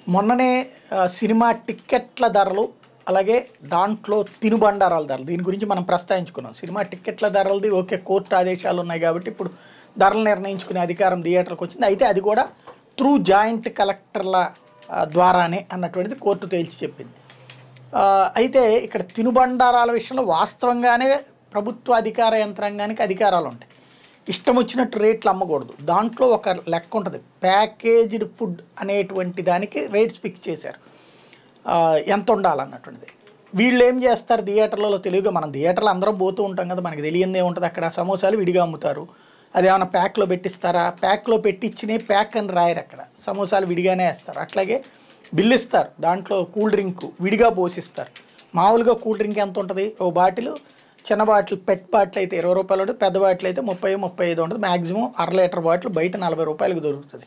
మొన్ననే ఆ, సినిమా టిక్కెట్ల ధరలు అలాగే దాంట్లో తినుబండారాల ధరలు దీని గురించి మనం ప్రస్తావించుకున్నాం సినిమా టిక్కెట్ల ధరలది ఓకే కోర్టు ఆదేశాలు ఉన్నాయి కాబట్టి ఇప్పుడు ధరలు నిర్ణయించుకునే అధికారం థియేటర్కి వచ్చింది అయితే అది కూడా త్రూ జాయింట్ కలెక్టర్ల ఆ, ద్వారానే అన్నటువంటిది కోర్టు తేల్చి చెప్పింది ఆ, అయితే ఇక్కడ తినుబండారాల విషయంలో వాస్తవంగానే ప్రభుత్వ అధికార యంత్రాంగానికి అధికారాలు ఉంటాయి ఇష్టం వచ్చినట్టు రేట్లు అమ్మకూడదు దాంట్లో ఒక లెక్క ఉంటుంది ప్యాకేజ్డ్ ఫుడ్ అనేటువంటి దానికి రేట్స్ ఫిక్స్ చేశారు ఆ, ఎంత ఉండాలన్నటువంటిది వీళ్ళు ఏం చేస్తారు థియేటర్లలో తెలియగా మనం థియేటర్లో అందరం పోతూ ఉంటాం కదా మనకి తెలియందే ఉంటుంది అక్కడ సమోసాలు విడిగా అమ్ముతారు అదేమన్నా ప్యాక్లో పెట్టిస్తారా ప్యాక్లో పెట్టించినే ప్యాక్ అని రాయరు అక్కడ సమోసాలు విడిగానే వేస్తారు అట్లాగే బిల్లు ఇస్తారు దాంట్లో కూల్ డ్రింక్ విడిగా పోసిస్తారు మామూలుగా కూల్ డ్రింక్ ఎంత ఉంటుంది ఓ బాటిల్ చిన్న బాటిల్ పెట్ బాటిల్ అయితే ఇరవై రూపాయలు ఉంటుంది పెద్ద బాటిల్ అయితే ముప్పై ముప్పై ఐదు ఉంటుంది మ్యాక్సిమం అర లీటర్ బాటిల్ బయట నలభై రూపాయలకు దొరుకుతుంది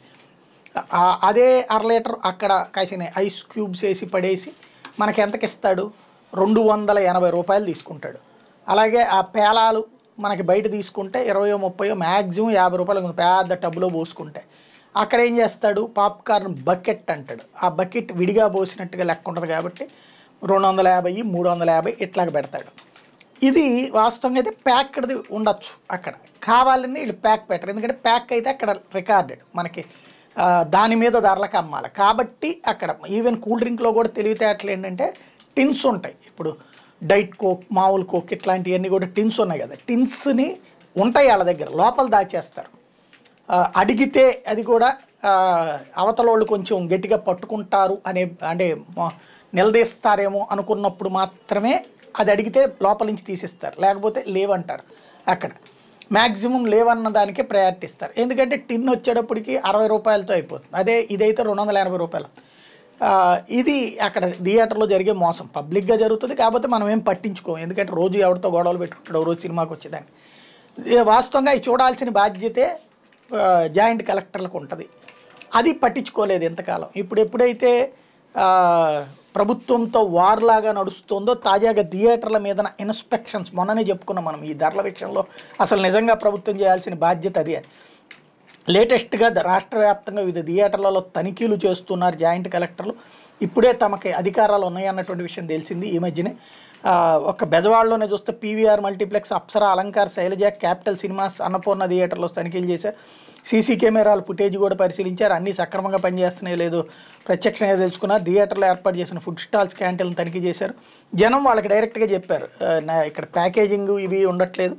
ఆ- అదే అర లీటర్ అక్కడ కాసిన ఐస్ క్యూబ్స్ వేసి పడేసి మనకి ఎంతకి ఇస్తాడు రెండు వందల ఎనభై రూపాయలు తీసుకుంటాడు అలాగే ఆ పేలాలు మనకి బయట తీసుకుంటే ఇరవయో ముప్పయో మ్యాక్సిమం యాభై రూపాయలు ఉంటుంది. పెద్ద టబ్లో పోసుకుంటే అక్కడ ఏం చేస్తాడు పాప్కార్న్ బకెట్ అంటాడు ఆ బకెట్ విడిగా పోసినట్టుగా లెక్క ఉంటుంది కాబట్టి రెండు వందల యాభై మూడు వందల యాభై ఇట్లాగ పెడతాడు ఇది వాస్తవంగా అయితే ప్యాక్డ్ది ఉండొచ్చు అక్కడ కావాలని వీళ్ళు ప్యాక్ పెట్టరు ఎందుకంటే ప్యాక్ అయితే అక్కడ రికార్డెడ్ మనకి ఆ, దాని మీద ధరలకు అమ్మాలి కాబట్టి అక్కడ ఈవెన్ కూల్ డ్రింక్లో కూడా తెలివితేటలు ఏంటంటే టిన్స్ ఉంటాయి ఇప్పుడు డైట్ కోక్ మామూలు కోక్ ఇట్లాంటివన్నీ కూడా టిన్స్ ఉన్నాయి కదా టిన్స్ని ఉంటాయి వాళ్ళ దగ్గర లోపల దాచేస్తారు ఆ, అడిగితే అది కూడా ఆ, అవతల వాళ్ళు కొంచెం గట్టిగా పట్టుకుంటారు అనే అంటే మ- నిలదీస్తారేమో అనుకున్నప్పుడు మాత్రమే అది అడిగితే లోపల నుంచి తీసిస్తారు లేకపోతే లేవంటారు అక్కడ మ్యాక్సిమం లేవన్న దానికే ప్రయారిటీ ఇస్తారు ఎందుకంటే టిన్ వచ్చేటప్పటికి అరవై రూపాయలతో అయిపోతుంది అదే ఇదైతే రెండు వందల ఎనభై రూపాయలు ఆ, ఇది అక్కడ థియేటర్లో జరిగే మోసం పబ్లిక్గా జరుగుతుంది కాకపోతే మనం ఏం పట్టించుకోం ఎందుకంటే రోజు ఎవరితో గొడవలు పెట్టుకుంటాడు ఓ రోజు సినిమాకి వచ్చేదానికి ఇది వాస్తవంగా ఇది చూడాల్సిన బాధ్యతే ఆ, జాయింట్ కలెక్టర్లకు ఉంటుంది అది పట్టించుకోలేదు ఎంతకాలం ఇప్పుడు ఎప్పుడైతే ఆ, ప్రభుత్వంతో వార్లాగా నడుస్తుందో తాజాగా థియేటర్ల మీద ఇన్స్పెక్షన్స్ మొన్ననే చెప్పుకున్నాం మనం ఈ ధరల విషయంలో అసలు నిజంగా ప్రభుత్వం చేయాల్సిన బాధ్యత అది అని లేటెస్ట్గా ద- రాష్ట్ర వ్యాప్తంగా వివిధ థియేటర్లలో తనిఖీలు చేస్తున్నారు జాయింట్ కలెక్టర్లు ఇప్పుడే తమకి అధికారాలు ఉన్నాయన్నటువంటి విషయం తెలిసింది ఈ మధ్యనే ఆ, ఒక బెజవాడలోనే చూస్తే PVR multiplex Apsara Alankar Sailaja capital cinemas Annapurna థియేటర్లో తనిఖీలు చేశారు సీసీ కెమెరాల ఫుటేజ్ కూడా పరిశీలించారు అన్నీ సక్రమంగా పనిచేస్తున్నాయో లేదో ప్రత్యక్షంగా తెలుసుకున్నారు థియేటర్లో ఏర్పాటు చేసిన ఫుడ్ స్టాల్స్ క్యాంటీన్లు తనిఖీ చేశారు జనం వాళ్ళకి డైరెక్ట్గా చెప్పారు ఆ, నా ఇక్కడ ప్యాకేజింగ్ ఇవి ఉండట్లేదు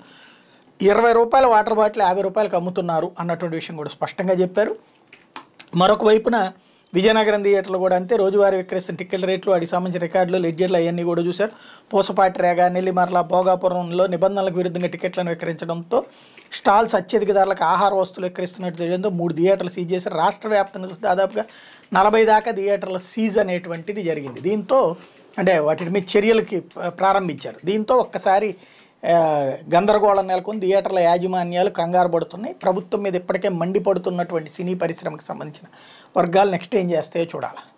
ఇరవై రూపాయల వాటర్ బాటిల్ యాభై రూపాయలకు అమ్ముతున్నారు అన్నటువంటి విషయం కూడా స్పష్టంగా చెప్పారు మరొక వైపున విజయనగరం థియేటర్లో కూడా అంతే రోజువారీ విక్రయిస్తున్న టికెట్ల రేట్లు వాటికి సంబంధించిన రికార్డులు లెడ్జర్లు అవన్నీ కూడా చూశారు పూసపాటి రేగ నెల్లిమర్ల భోగాపురంలో నిబంధనలకు విరుద్ధంగా టికెట్లను విక్రయించడంతో స్టాల్స్ అత్యధిక ధరలకు ఆహార వస్తువులు విక్రయిస్తున్నట్టు తెలియడంతో మూడు థియేటర్లు సీజ్ చేశారు రాష్ట్ర వ్యాప్తంగా చూస్తే దాదాపుగా నలభై దాకా థియేటర్ల సీజ్ అనేటువంటిది జరిగింది దీంతో అంటే వాటి మీద చర్యలకి ప- ప్రారంభించారు దీంతో ఒక్కసారి ఆ, గందరగోళం నెలకొని థియేటర్ల యాజమాన్యాలు కంగారు పడుతున్నాయి ప్రభుత్వం మీద ఇప్పటికే మండిపడుతున్నటువంటి సినీ పరిశ్రమకు సంబంధించిన వర్గాలు నెక్స్ట్ ఏం చేస్తాయో చూడాలి